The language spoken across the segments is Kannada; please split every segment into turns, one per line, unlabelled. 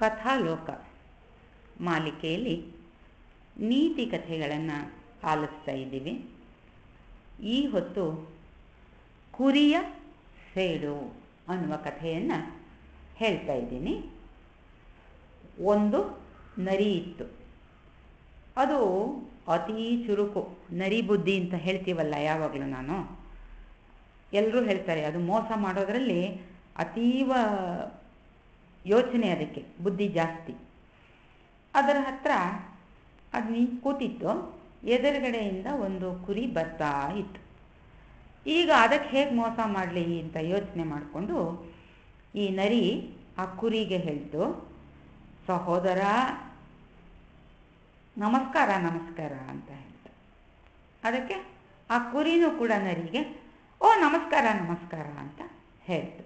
ಕಥಾಲೋಕ ಮಾಲಿಕೆಯಲ್ಲಿ ನೀತಿ ಕಥೆಗಳನ್ನು ಆಲಿಸ್ತಾ ಇದ್ದೀವಿ ಈ ಹೊತ್ತು ಕುರಿಯ ಸೇಡು ಅನ್ನುವ ಕಥೆಯನ್ನು ಹೇಳ್ತಾ ಇದ್ದೀನಿ ಒಂದು ನರಿ ಇತ್ತು ಅದು ಅತೀ ಚುರುಕು ನರಿ ಬುದ್ಧಿ ಅಂತ ಹೇಳ್ತೀವಲ್ಲ ಯಾವಾಗಲೂ ನಾನು ಎಲ್ಲರೂ ಹೇಳ್ತಾರೆ ಅದು ಮೋಸ ಮಾಡೋದರಲ್ಲಿ ಅತೀವ ಯೋಚನೆ ಅದಕ್ಕೆ ಬುದ್ಧಿ ಜಾಸ್ತಿ ಅದರ ಹತ್ರ ಅದು ನಿಂತು ಕೂತಿತ್ತು ಎದುರುಗಡೆಯಿಂದ ಒಂದು ಕುರಿ ಬರ್ತಾ ಇತ್ತು ಈಗ ಅದಕ್ಕೆ ಹೇಗೆ ಮೋಸ ಮಾಡಲಿ ಅಂತ ಯೋಚನೆ ಮಾಡಿಕೊಂಡು ಈ ನರಿ ಆ ಕುರಿಗೆ ಹೇಳ್ತು ಸಹೋದರ ನಮಸ್ಕಾರ ನಮಸ್ಕಾರ ಅಂತ ಹೇಳ್ತು ಅದಕ್ಕೆ ಆ ಕುರಿನೂ ಕೂಡ ನರಿಗೆ ಓ ನಮಸ್ಕಾರ ನಮಸ್ಕಾರ ಅಂತ ಹೇಳ್ತು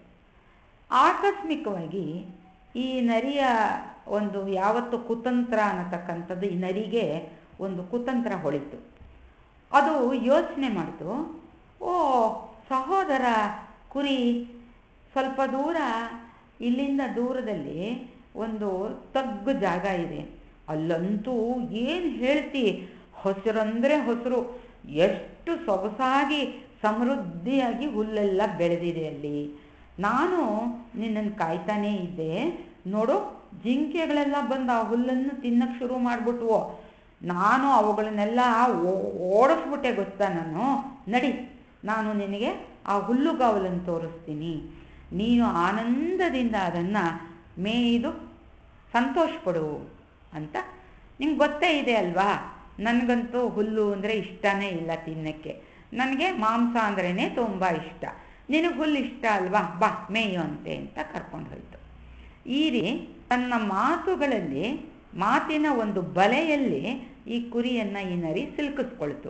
ಆಕಸ್ಮಿಕವಾಗಿ ಈ ನರಿಯ ಒಂದು ಯಾವತ್ತು ಕುತಂತ್ರ ಅನ್ನತಕ್ಕಂಥದ್ದು ಈ ನರಿಗೆ ಒಂದು ಕುತಂತ್ರ ಹೊಳಿತು ಅದು ಯೋಚನೆ ಮಾಡಿತು ಓ ಸಹೋದರ ಕುರಿ ಸ್ವಲ್ಪ ದೂರ ಇಲ್ಲಿಂದ ದೂರದಲ್ಲಿ ಒಂದು ತಗ್ಗು ಜಾಗ ಇದೆ ಅಲ್ಲಂತೂ ಏನು ಹೇಳ್ತಿ ಹಸಿರಂದರೆ ಹಸಿರು ಎಷ್ಟು ಸೊಗಸಾಗಿ ಸಮೃದ್ಧಿಯಾಗಿ ಹುಲ್ಲೆಲ್ಲ ಬೆಳೆದಿದೆ ಅಲ್ಲಿ ನಾನು ನಿನ್ನನ್ನು ಕಾಯ್ತಾನೇ ಇದ್ದೆ ನೋಡು ಜಿಂಕೆಗಳೆಲ್ಲ ಬಂದು ಆ ಹುಲ್ಲನ್ನು ತಿನ್ನಕ್ಕೆ ಶುರು ಮಾಡಿಬಿಟ್ವು ನಾನು ಅವುಗಳನ್ನೆಲ್ಲ ಓಡಿಸ್ಬಿಟ್ಟೆ ಗೊತ್ತಾ ನಾನು ನಡಿ ನಾನು ನಿನಗೆ ಆ ಹುಲ್ಲುಗಾವಲನ್ನು ತೋರಿಸ್ತೀನಿ ನೀನು ಆನಂದದಿಂದ ಅದನ್ನು ಮೇಯ್ದು ಸಂತೋಷಪಡು ಅಂತ ನಿಂಗೆ ಗೊತ್ತೇ ಇದೆ ಅಲ್ವಾ ನನಗಂತೂ ಹುಲ್ಲು ಅಂದರೆ ಇಷ್ಟನೇ ಇಲ್ಲ ತಿನ್ನಕ್ಕೆ ನನಗೆ ಮಾಂಸ ಅಂದ್ರೇ ತುಂಬ ಇಷ್ಟ ನಿನಗೆ ಹುಲ್ಲು ಇಷ್ಟ ಅಲ್ವಾ ಬಾ ಮೇಯು ಅಂತೆ ಅಂತ ಕರ್ಕೊಂಡು ಹೋಯ್ತು ಈ ರೀ ತನ್ನ ಮಾತುಗಳಲ್ಲಿ ಮಾತಿನ ಒಂದು ಬಲೆಯಲ್ಲಿ ಈ ಕುರಿಯನ್ನು ಈ ನರಿ ಸಿಲುಕಿಸ್ಕೊಳ್ತು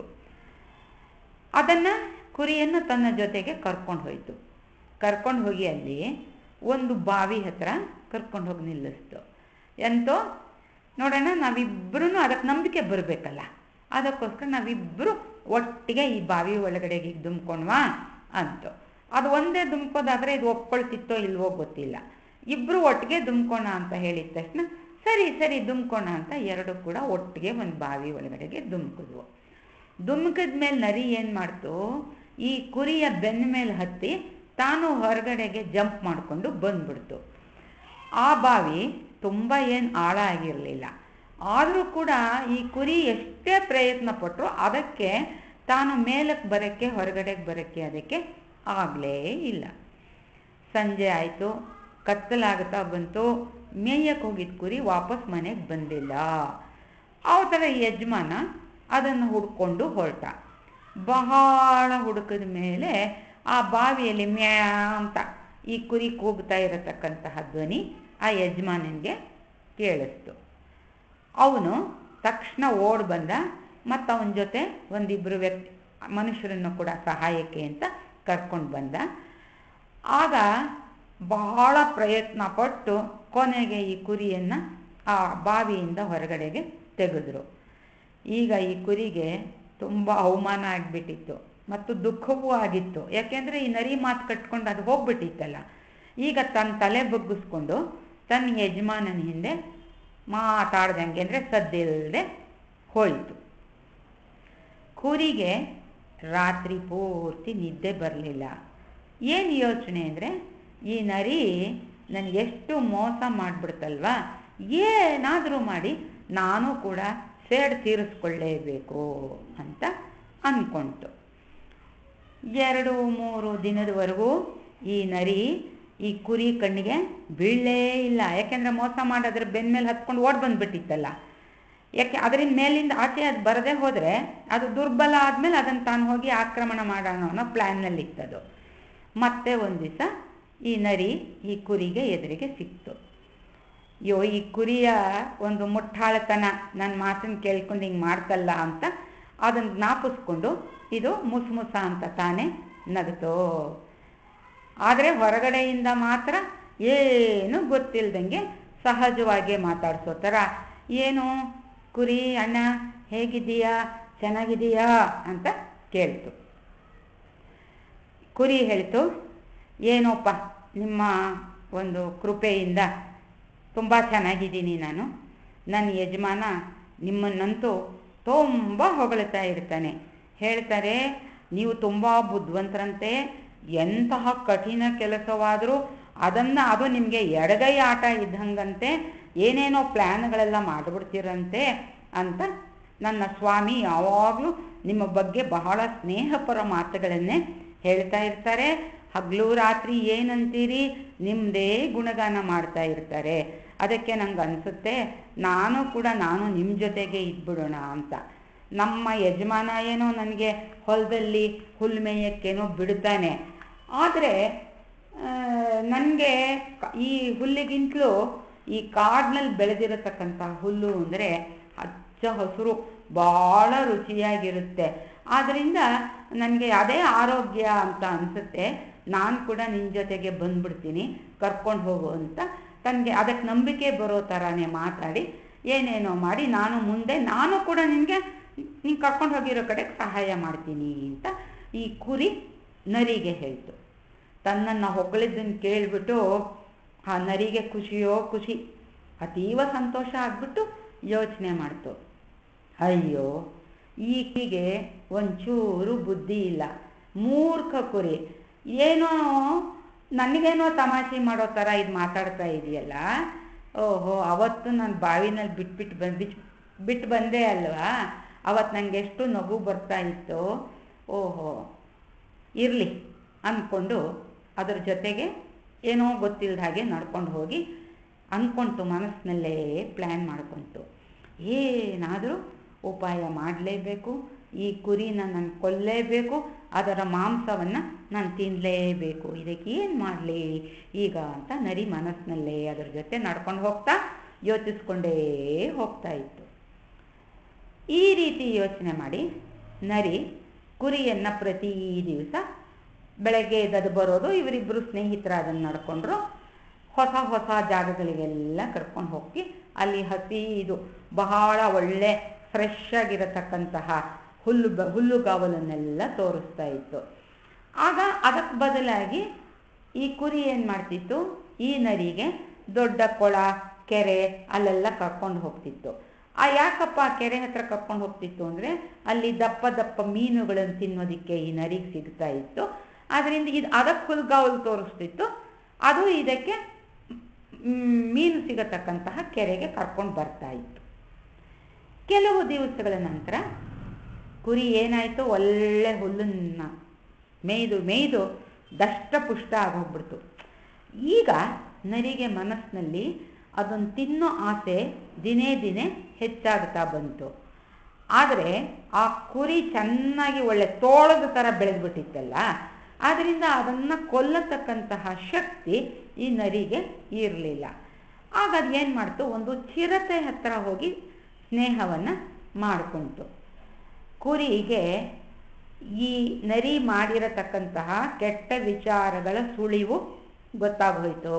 ಅದನ್ನು ಕುರಿಯನ್ನು ತನ್ನ ಜೊತೆಗೆ ಕರ್ಕೊಂಡು ಹೋಯ್ತು ಕರ್ಕೊಂಡು ಹೋಗಿ ಅಲ್ಲಿ ಒಂದು ಬಾವಿ ಹತ್ರ ಕರ್ಕೊಂಡು ಹೋಗಿ ನಿಲ್ಲಿಸ್ತು ಎಂತೋ ನೋಡೋಣ ನಾವಿಬ್ಬರೂ ಅದಕ್ಕೆ ನಂಬಿಕೆ ಬರಬೇಕಲ್ಲ ಅದಕ್ಕೋಸ್ಕರ ನಾವಿಬ್ಬರು ಒಟ್ಟಿಗೆ ಈ ಬಾವಿ ಒಳಗಡೆಗೆ ಈಗ ದುಮ್ಕೊಂಡ್ವಾ ಅಂತು ಅದು ಒಂದೇ ದುಮ್ಕೋದಾದರೆ ಇದು ಒಪ್ಕೊಳ್ತಿತ್ತೋ ಇಲ್ವೋ ಗೊತ್ತಿಲ್ಲ ಇಬ್ಬರು ಒಟ್ಟಿಗೆ ದುಮ್ಕೋಣ ಅಂತ ಹೇಳಿದ ತಕ್ಷಣ ಸರಿ ಸರಿ ದುಮ್ಕೋಣ ಅಂತ ಎರಡು ಕೂಡ ಒಟ್ಟಿಗೆ ಒಂದು ಬಾವಿ ಒಳಗಡೆಗೆ ದುಮ್ಕಿದ್ವು ದುಮ್ಕಿದ ಮೇಲೆ ನರಿ ಏನು ಮಾಡ್ತು ಈ ಕುರಿಯ ಬೆನ್ನ ಮೇಲೆ ಹತ್ತಿ ತಾನು ಹೊರಗಡೆಗೆ ಜಂಪ್ ಮಾಡಿಕೊಂಡು ಬಂದ್ಬಿಡ್ತು ಆ ಬಾವಿ ತುಂಬ ಏನು ಆಳ ಆಗಿರಲಿಲ್ಲ ಆದರೂ ಕೂಡ ಈ ಕುರಿ ಎಷ್ಟೇ ಪ್ರಯತ್ನ ಪಟ್ಟರು ಅದಕ್ಕೆ ತಾನು ಮೇಲಕ್ಕೆ ಬರೋಕ್ಕೆ ಹೊರಗಡೆಗೆ ಬರೋಕ್ಕೆ ಅದಕ್ಕೆ ಆಗಲೇ ಇಲ್ಲ ಸಂಜೆ ಆಯಿತು ಕತ್ತಲಾಗುತ್ತಾ ಬಂತು ಮೇಯಕ್ಕೆ ಹೋಗಿದ್ದ ಕುರಿ ವಾಪಸ್ ಮನೆಗೆ ಬಂದಿಲ್ಲ ಅವತರ ಯಜಮಾನ ಅದನ್ನು ಹುಡ್ಕೊಂಡು ಹೊರಟ ಬಹಳ ಹುಡುಕಿದ ಮೇಲೆ ಆ ಬಾವಿಯಲ್ಲಿ ಮ್ಯಾ ಅಂತ ಈ ಕುರಿ ಕೂಗ್ತಾ ಇರತಕ್ಕಂತಹ ಧ್ವನಿ ಆ ಯಜಮಾನನಿಗೆ ಕೇಳಿಸ್ತು ಅವನು ತಕ್ಷಣ ಓಡ್ ಬಂದ ಮತ್ತು ಅವನ ಜೊತೆ ಒಂದಿಬ್ಬರು ವ್ಯಕ್ತಿ ಮನುಷ್ಯರನ್ನು ಕೂಡ ಸಹಾಯಕ್ಕೆ ಅಂತ ಕರ್ಕೊಂಡು ಬಂದ ಆಗ ಬಹಳ ಪ್ರಯತ್ನ ಪಟ್ಟು ಕೊನೆಗೆ ಈ ಕುರಿಯನ್ನು ಆ ಬಾವಿಯಿಂದ ಹೊರಗಡೆಗೆ ತೆಗೆದ್ರು ಈಗ ಈ ಕುರಿಗೆ ತುಂಬ ಅವಮಾನ ಆಗಿಬಿಟ್ಟಿತ್ತು ಮತ್ತು ದುಃಖವೂ ಆಗಿತ್ತು ಯಾಕೆಂದರೆ ಈ ನರಿ ಮಾತು ಕಟ್ಕೊಂಡು ಅದು ಹೋಗ್ಬಿಟ್ಟಿತ್ತಲ್ಲ ಈಗ ತನ್ನ ತಲೆ ಬಗ್ಗಿಸ್ಕೊಂಡು ತನ್ನ ಯಜಮಾನನ ಹಿಂದೆ ಮಾತಾಡ್ದಂಗೆ ಅಂದರೆ ಸದ್ದಿಲ್ಲದೆ ಹೋಯಿತು ಕುರಿಗೆ ರಾತ್ರಿ ಪೂರ್ತಿ ನಿದ್ದೆ ಬರಲಿಲ್ಲ ಏನು ಯೋಚನೆ ಅಂದರೆ ಈ ನರಿ ನನಗೆಷ್ಟು ಮೋಸ ಮಾಡಿಬಿಡ್ತಲ್ವಾ ಏನಾದರೂ ಮಾಡಿ ನಾನು ಕೂಡ ಸೇಡ್ ತೀರಿಸ್ಕೊಳ್ಳೇಬೇಕು ಅಂತ ಅಂದ್ಕೊಂತು ಎರಡು ಮೂರು ದಿನದವರೆಗೂ ಈ ನರಿ ಈ ಕುರಿ ಕಣ್ಣಿಗೆ ಬೀಳಲೇ ಇಲ್ಲ ಯಾಕೆಂದರೆ ಮೋಸ ಮಾಡೋದ್ರ ಬೆನ್ನ ಮೇಲೆ ಹತ್ಕೊಂಡು ಓಡ್ ಬಂದುಬಿಟ್ಟಿತ್ತಲ್ಲ ಯಾಕೆ ಅದರಿಂದ ಮೇಲಿಂದ ಆಚೆ ಅದು ಬರದೇ ಹೋದರೆ ಅದು ದುರ್ಬಲ ಆದಮೇಲೆ ಅದನ್ನು ತಾನು ಹೋಗಿ ಆಕ್ರಮಣ ಮಾಡೋಣ ಅನ್ನೋ ಪ್ಲ್ಯಾನ್ನಲ್ಲಿ ಇತ್ತದು ಮತ್ತೆ ಒಂದು ದಿವಸ ಈ ನರಿ ಈ ಕುರಿಗೆ ಎದುರಿಗೆ ಸಿಕ್ತು ಅಯ್ಯೋ ಈ ಕುರಿಯ ಒಂದು ಮುಟ್ಟಾಳತನ ನನ್ನ ಮಾತನ್ನು ಕೇಳ್ಕೊಂಡು ಹಿಂಗೆ ಮಾಡ್ತಲ್ಲ ಅಂತ ಅದನ್ನು ಜ್ಞಾಪಿಸ್ಕೊಂಡು ಇದು ಮುಸ್ ಮುಸ ಅಂತ ತಾನೇ ನಗತೋ ಆದರೆ ಹೊರಗಡೆಯಿಂದ ಮಾತ್ರ ಏನು ಗೊತ್ತಿಲ್ದಂಗೆ ಸಹಜವಾಗಿ ಮಾತಾಡಿಸೋ ಥರ ಏನು ಕುರಿ ಅಣ್ಣ ಹೇಗಿದ್ದೀಯಾ ಚೆನ್ನಾಗಿದೆಯಾ ಅಂತ ಕೇಳ್ತು ಕುರಿ ಹೇಳ್ತು ಏನೋಪ್ಪ ನಿಮ್ಮ ಒಂದು ಕೃಪೆಯಿಂದ ತುಂಬ ಚೆನ್ನಾಗಿದ್ದೀನಿ ನಾನು ನನ್ನ ಯಜಮಾನ ನಿಮ್ಮನ್ನಂತೂ ತುಂಬ ಹೊಗಳ್ತಾ ಇರ್ತಾನೆ ಹೇಳ್ತಾರೆ ನೀವು ತುಂಬ ಬುದ್ಧಿವಂತರಂತೆ ಎಂತಹ ಕಠಿಣ ಕೆಲಸವಾದರೂ ಅದನ್ನು ಅದು ನಿಮಗೆ ಎಡಗೈ ಆಟ ಇದ್ದಂಗಂತೆ ಏನೇನೋ ಪ್ಲ್ಯಾನ್ಗಳೆಲ್ಲ ಮಾಡಿಬಿಡ್ತೀರಂತೆ ಅಂತ ನನ್ನ ಸ್ವಾಮಿ ಯಾವಾಗಲೂ ನಿಮ್ಮ ಬಗ್ಗೆ ಬಹಳ ಸ್ನೇಹಪರ ಮಾತುಗಳನ್ನೇ ಹೇಳ್ತಾ ಇರ್ತಾರೆ ಹಗಲು ರಾತ್ರಿ ಏನಂತೀರಿ ನಿಮ್ಮದೇ ಗುಣಗಾನ ಮಾಡ್ತಾ ಇರ್ತಾರೆ ಅದಕ್ಕೆ ನಂಗೆ ಅನಿಸುತ್ತೆ ನಾನು ಕೂಡ ನಾನು ನಿಮ್ಮ ಜೊತೆಗೆ ಇದ್ಬಿಡೋಣ ಅಂತ ನಮ್ಮ ಯಜಮಾನ ಏನೋ ನನಗೆ ಹೊಲದಲ್ಲಿ ಹುಲ್ಲು ಮೇಯಕ್ಕೇನೋ ಬಿಡ್ತಾನೆ ಆದರೆ ನನಗೆ ಈ ಹುಲ್ಲಿಗಿಂತಲೂ ಈ ಕಾಡಿನಲ್ಲಿ ಬೆಳೆದಿರತಕ್ಕಂಥ ಹುಲ್ಲು ಅಂದರೆ ಹಚ್ಚ ಹಸಿರು ಭಾಳ ರುಚಿಯಾಗಿರುತ್ತೆ ಆದ್ದರಿಂದ ನನಗೆ ಅದೇ ಆರೋಗ್ಯ ಅಂತ ಅನಿಸುತ್ತೆ ನಾನು ಕೂಡ ನಿನ್ನ ಜೊತೆಗೆ ಬಂದ್ಬಿಡ್ತೀನಿ ಕರ್ಕೊಂಡು ಹೋಗು ಅಂತ ತನಗೆ ಅದಕ್ಕೆ ನಂಬಿಕೆ ಬರೋ ಥರನೇ ಮಾತಾಡಿ ಏನೇನೋ ಮಾಡಿ ನಾನು ಮುಂದೆ ನಾನು ಕೂಡ ನಿನಗೆ ನೀನು ಕರ್ಕೊಂಡು ಹೋಗಿರೋ ಕಡೆಗೆ ಸಹಾಯ ಮಾಡ್ತೀನಿ ಅಂತ ಈ ಕುರಿ ನರಿಗೆ ಹೇಳ್ತು ತನ್ನನ್ನು ಹೊಗಳಿದ್ದನ್ನು ಕೇಳಿಬಿಟ್ಟು ಆ ನರಿಗೆ ಖುಷಿಯೋ ಖುಷಿ ಅತೀವ ಸಂತೋಷ ಆಗ್ಬಿಟ್ಟು ಯೋಚನೆ ಮಾಡ್ತು ಅಯ್ಯೋ ಈಕೆಗೆ ಒಂಚೂರು ಬುದ್ಧಿ ಇಲ್ಲ ಮೂರ್ಖ ಕುರಿ ಏನೋ ನನಗೇನೋ ತಮಾಷೆ ಮಾಡೋ ಥರ ಇದು ಮಾತಾಡ್ತಾ ಇದೆಯಲ್ಲ ಓಹೋ ಅವತ್ತು ನಾನು ಬಾವಿನಲ್ಲಿ ಬಿಟ್ಬಿಟ್ಟು ಬಂದು ಬಿಟ್ಟು ಬಿಟ್ಟು ಬಂದೆ ಅಲ್ವಾ ಅವತ್ತು ನನಗೆ ಎಷ್ಟು ನಗು ಬರ್ತಾ ಇತ್ತು ಓಹೋ ಇರಲಿ ಅಂದ್ಕೊಂಡು ಅದ್ರ ಜೊತೆಗೆ ಏನೋ ಗೊತ್ತಿಲ್ಲದ ಹಾಗೆ ನಡ್ಕೊಂಡು ಹೋಗಿ ಅಂದ್ಕೊಂತು ಮನಸ್ಸಿನಲ್ಲೇ ಪ್ಲ್ಯಾನ್ ಮಾಡ್ಕೊತು ಏನಾದರೂ ಉಪಾಯ ಮಾಡಲೇಬೇಕು ಈ ಕುರಿನ ನಾನು ಕೊಲ್ಲೇಬೇಕು ಅದರ ಮಾಂಸವನ್ನು ನಾನು ತಿನ್ನಲೇಬೇಕು ಇದಕ್ಕೆ ಏನು ಮಾಡಲಿ ಈಗ ಅಂತ ನರಿ ಮನಸ್ಸಿನಲ್ಲೇ ಅದರ ಜೊತೆ ನಡ್ಕೊಂಡು ಹೋಗ್ತಾ ಯೋಚಿಸ್ಕೊಂಡೇ ಹೋಗ್ತಾ ಇತ್ತು ಈ ರೀತಿ ಯೋಚನೆ ಮಾಡಿ ನರಿ ಕುರಿಯನ್ನು ಪ್ರತಿ ದಿವಸ ಬೆಳಗ್ಗೆ ಎದ್ದು ಬರೋದು ಇವರಿಬ್ಬರು ಸ್ನೇಹಿತರು ಅದನ್ನು ನಡ್ಕೊಂಡ್ರು ಹೊಸ ಹೊಸ ಜಾಗಗಳಿಗೆಲ್ಲ ಕರ್ಕೊಂಡು ಹೋಗಿ ಅಲ್ಲಿ ಹಸಿ ಇದು ಬಹಳ ಒಳ್ಳೆ ಫ್ರೆಶ್ ಆಗಿರತಕ್ಕಂತಹ ಹುಲ್ಲು ಬ ಹುಲ್ಲುಗಾವಲನ್ನೆಲ್ಲ ತೋರಿಸ್ತಾ ಇತ್ತು ಆಗ ಅದಕ್ಕೆ ಬದಲಾಗಿ ಈ ಕುರಿ ಏನು ಮಾಡ್ತಿತ್ತು ಈ ನರಿಗೆ ದೊಡ್ಡ ಕೊಳ ಕೆರೆ ಅಲ್ಲೆಲ್ಲ ಕರ್ಕೊಂಡು ಹೋಗ್ತಿತ್ತು ಆ ಯಾಕಪ್ಪ ಆ ಕೆರೆ ಹತ್ರ ಕರ್ಕೊಂಡು ಹೋಗ್ತಿತ್ತು ಅಂದರೆ ಅಲ್ಲಿ ದಪ್ಪ ದಪ್ಪ ಮೀನುಗಳನ್ನು ತಿನ್ನೋದಕ್ಕೆ ಈ ನರಿಗೆ ಸಿಗ್ತಾ ಇತ್ತು ಅದರಿಂದ ಇದು ಅದಕ್ಕೆ ಹುಲ್ಗಾವಲು ತೋರಿಸ್ತಿತ್ತು ಅದು ಇದಕ್ಕೆ ಮೀನು ಸಿಗತಕ್ಕಂತಹ ಕೆರೆಗೆ ಕರ್ಕೊಂಡು ಬರ್ತಾ ಇತ್ತು ಕೆಲವು ದಿವಸಗಳ ನಂತರ ಕುರಿ ಏನಾಯಿತು ಒಳ್ಳೆ ಹುಲ್ಲನ್ನು ಮೇಯ್ದು ಮೇಯ್ದು ದಷ್ಟಪುಷ್ಟ ಆಗೋಗ್ಬಿಡ್ತು ಈಗ ನರಿಗೆ ಮನಸ್ಸಿನಲ್ಲಿ ಅದನ್ನು ತಿನ್ನೋ ಆಸೆ ದಿನೇ ದಿನೇ ಹೆಚ್ಚಾಗ್ತಾ ಬಂತು ಆದರೆ ಆ ಕುರಿ ಚೆನ್ನಾಗಿ ಒಳ್ಳೆ ತೋಳದ ಥರ ಬೆಳೆದ್ಬಿಟ್ಟಿತ್ತಲ್ಲ ಆದ್ದರಿಂದ ಅದನ್ನು ಕೊಲ್ಲತಕ್ಕಂತಹ ಶಕ್ತಿ ಈ ನರಿಗೆ ಇರಲಿಲ್ಲ ಆಗ ಅದು ಏನು ಮಾಡ್ತು ಒಂದು ಚಿರತೆ ಹತ್ರ ಹೋಗಿ ಸ್ನೇಹವನ್ನು ಮಾಡಿಕೊಂತು ಕುರಿಗೆ ಈ ನರಿ ಮಾಡಿರತಕ್ಕಂತಹ ಕೆಟ್ಟ ವಿಚಾರಗಳ ಸುಳಿವು ಗೊತ್ತಾಗೋಯ್ತು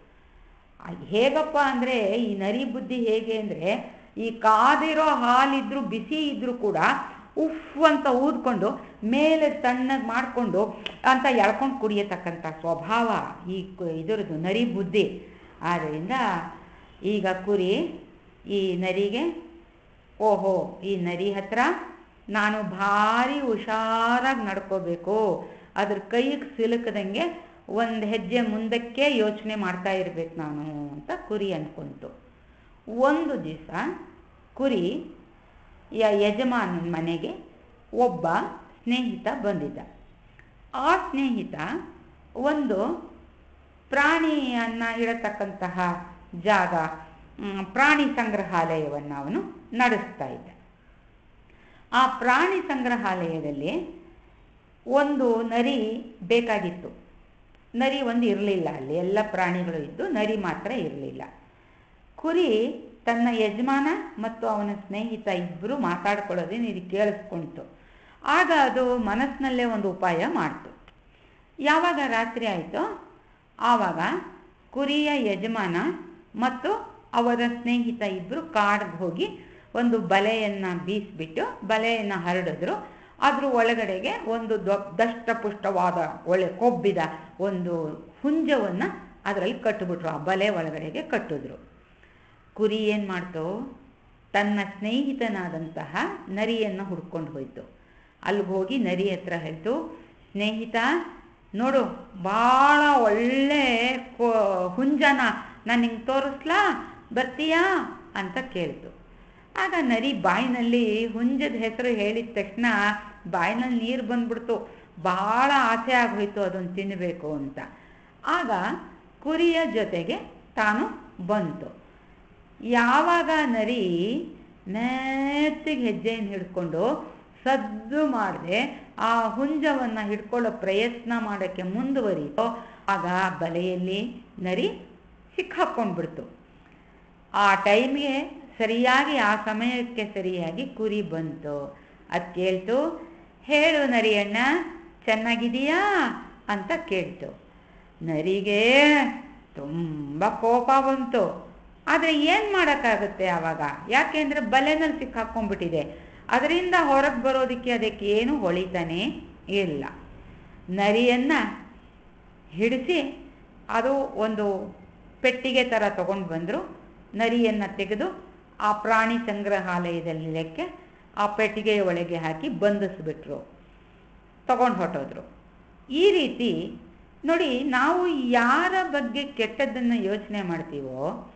ಹೇಗಪ್ಪ ಅಂದರೆ ಈ ನರಿ ಬುದ್ಧಿ ಹೇಗೆ ಅಂದರೆ ಈ ಕಾದಿರೋ ಹಾಲಿದ್ರು ಬಿಸಿ ಇದ್ರೂ ಕೂಡ ಉಫ್ ಅಂತ ಊದ್ಕೊಂಡು ಮೇಲೆ ತಣ್ಣಗೆ ಮಾಡಿಕೊಂಡು ಅಂತ ಎಳ್ಕೊಂಡು ಕುಡಿಯತಕ್ಕಂಥ ಸ್ವಭಾವ ಈ ಇದರದ್ದು ನರಿ ಬುದ್ಧಿ ಆದ್ದರಿಂದ ಈಗ ಕುರಿ ಈ ನರಿಗೆ ಓಹೋ ಈ ನರಿ ಹತ್ರ ನಾನು ಭಾರಿ ಹುಷಾರಾಗಿ ನಡ್ಕೋಬೇಕು ಅದ್ರ ಕೈಗೆ ಸಿಲುಕದಂಗೆ ಒಂದು ಹೆಜ್ಜೆ ಮುಂದಕ್ಕೆ ಯೋಚನೆ ಮಾಡ್ತಾ ಇರ್ಬೇಕು ನಾನು ಅಂತ ಕುರಿ ಅಂದ್ಕೊಂತು ಒಂದು ದಿವಸ ಕುರಿ ಯ ಯಜಮಾನನ ಮನೆಗೆ ಒಬ್ಬ ಸ್ನೇಹಿತ ಬಂದಿದ್ದ ಆ ಸ್ನೇಹಿತ ಒಂದು ಪ್ರಾಣಿಯನ್ನು ಇಡತಕ್ಕಂತಹ ಜಾಗ ಪ್ರಾಣಿ ಸಂಗ್ರಹಾಲಯವನ್ನು ಅವನು ನಡೆಸ್ತಾ ಇದ್ದ ಆ ಪ್ರಾಣಿ ಸಂಗ್ರಹಾಲಯದಲ್ಲಿ ಒಂದು ನರಿ ಬೇಕಾಗಿತ್ತು ನರಿ ಒಂದು ಇರಲಿಲ್ಲ ಅಲ್ಲಿ ಎಲ್ಲ ಪ್ರಾಣಿಗಳು ಇದ್ದು ನರಿ ಮಾತ್ರ ಇರಲಿಲ್ಲ ಕುರಿ ತನ್ನ ಯಜಮಾನ ಮತ್ತು ಅವನ ಸ್ನೇಹಿತ ಇಬ್ಬರು ಮಾತಾಡ್ಕೊಳ್ಳೋದೇನು ಇದು ಕೇಳಿಸ್ಕೊಂತು ಆಗ ಅದು ಮನಸ್ಸಿನಲ್ಲೇ ಒಂದು ಉಪಾಯ ಮಾಡ್ತು ಯಾವಾಗ ರಾತ್ರಿ ಆಯಿತೋ ಆವಾಗ ಕುರಿಯ ಯಜಮಾನ ಮತ್ತು ಅವರ ಸ್ನೇಹಿತ ಇಬ್ಬರು ಕಾಡಿಗೆ ಹೋಗಿ ಒಂದು ಬಲೆಯನ್ನು ಬೀಸಿಬಿಟ್ಟು ಬಲೆಯನ್ನು ಹರಡಿದ್ರು ಅದ್ರ ಒಳಗಡೆಗೆ ಒಂದು ದೊಡ್ಡ ದಷ್ಟಪುಷ್ಟವಾದ ಒಳ್ಳೆ ಕೊಬ್ಬಿದ ಒಂದು ಹುಂಜವನ್ನು ಅದರಲ್ಲಿ ಕಟ್ಟಿಬಿಟ್ರು ಆ ಬಲೆ ಒಳಗಡೆಗೆ ಕಟ್ಟಿದ್ರು ಕುರಿ ಏನು ಮಾಡ್ತು ತನ್ನ ಸ್ನೇಹಿತನಾದಂತಹ ನರಿಯನ್ನು ಹುಡ್ಕೊಂಡು ಹೋಯಿತು ಅಲ್ಲಿಗೆ ಹೋಗಿ ನರಿ ಹತ್ರ ಹೇಳ್ತು ಸ್ನೇಹಿತ ನೋಡು ಭಾಳ ಒಳ್ಳೆ ಹುಂಜನ ನಾನು ನಿಂಗೆ ತೋರಿಸ್ಲಾ ಬರ್ತೀಯಾ ಅಂತ ಕೇಳ್ತು ಆಗ ನರಿ ಬಾಯಿನಲ್ಲಿ ಹುಂಜದ ಹೆಸರು ಹೇಳಿದ ತಕ್ಷಣ ಬಾಯಿನಲ್ಲಿ ನೀರು ಬಂದ್ಬಿಡ್ತು ಭಾಳ ಆಸೆ ಆಗೋಯ್ತು ಅದನ್ನು ತಿನ್ನಬೇಕು ಅಂತ ಆಗ ಕುರಿಯ ಜೊತೆಗೆ ತಾನು ಬಂತು ಯಾವಾಗ ನರಿ ಮೆತ್ತಿಗೆ ಹೆಜ್ಜೆಯನ್ನು ಹಿಡ್ಕೊಂಡು ಸದ್ದು ಮಾಡದೆ ಆ ಹುಂಜವನ್ನು ಹಿಡ್ಕೊಳ್ಳೋ ಪ್ರಯತ್ನ ಮಾಡೋಕ್ಕೆ ಮುಂದುವರಿತೋ ಆಗ ಬಲೆಯಲ್ಲಿ ನರಿ ಸಿಕ್ಕಾಕೊಂಡ್ಬಿಡ್ತು ಆ ಟೈಮ್ಗೆ ಸರಿಯಾಗಿ ಆ ಸಮಯಕ್ಕೆ ಸರಿಯಾಗಿ ಕುರಿ ಬಂತು ಅದು ಕೇಳ್ತು ಹೇಳು ನರಿಯಣ್ಣ ಚೆನ್ನಾಗಿದೆಯಾ ಅಂತ ಕೇಳ್ತು ನರಿಗೆ ತುಂಬ ಕೋಪ ಬಂತು ಆದರೆ ಏನು ಮಾಡೋಕ್ಕಾಗುತ್ತೆ ಆವಾಗ ಯಾಕೆಂದರೆ ಬಲೆನಲ್ಲಿ ಸಿಕ್ಕಾಕೊಂಡ್ಬಿಟ್ಟಿದೆ ಅದರಿಂದ ಹೊರಗೆ ಬರೋದಕ್ಕೆ ಅದಕ್ಕೆ ಏನು ಹೊಳಿತಾನೆ ಇಲ್ಲ ನರಿಯನ್ನು ಹಿಡಿಸಿ ಅದು ಒಂದು ಪೆಟ್ಟಿಗೆ ಥರ ತಗೊಂಡು ಬಂದರು ನರಿಯನ್ನು ತೆಗೆದು ಆ ಪ್ರಾಣಿ ಸಂಗ್ರಹಾಲಯದಲ್ಲಿಕ್ಕೆ ಆ ಪೆಟ್ಟಿಗೆಯ ಒಳಗೆ ಹಾಕಿ ಬಂಧಿಸ್ಬಿಟ್ರು ತಗೊಂಡು ಹೊಟ್ಟೋದ್ರು ಈ ರೀತಿ ನೋಡಿ ನಾವು ಯಾರ ಬಗ್ಗೆ ಕೆಟ್ಟದ್ದನ್ನು ಯೋಚನೆ ಮಾಡ್ತೀವೋ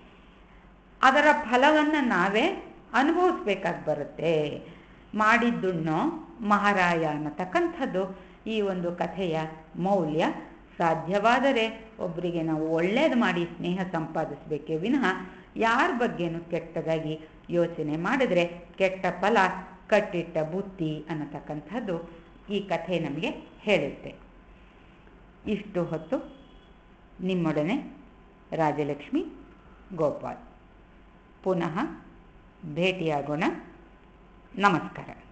ಅದರ ಫಲವನ್ನು ನಾವೇ ಅನುಭವಿಸ್ಬೇಕಾಗಿ ಬರುತ್ತೆ ಮಾಡಿದ್ದುಣ್ಣೋ ಮಹಾರಾಯ ಅನ್ನತಕ್ಕಂಥದ್ದು ಈ ಒಂದು ಕಥೆಯ ಮೌಲ್ಯ ಸಾಧ್ಯವಾದರೆ ಒಬ್ಬರಿಗೆ ನಾವು ಒಳ್ಳೇದು ಮಾಡಿ ಸ್ನೇಹ ಸಂಪಾದಿಸಬೇಕೇ ವಿನಃ ಯಾರ ಬಗ್ಗೆನೂ ಕೆಟ್ಟದಾಗಿ ಯೋಚನೆ ಮಾಡಿದ್ರೆ ಕೆಟ್ಟ ಫಲ ಕಟ್ಟಿಟ್ಟ ಬುತ್ತಿ ಅನ್ನತಕ್ಕಂಥದ್ದು ಈ ಕಥೆ ನಮಗೆ ಹೇಳುತ್ತೆ ಇಷ್ಟು ಹೊತ್ತು ನಿಮ್ಮೊಡನೆ ರಾಜಲಕ್ಷ್ಮಿ ಗೋಪಾಲ್ ಪುನಃ ಭೇಟಿಯಾಗೋಣ ನಮಸ್ಕಾರ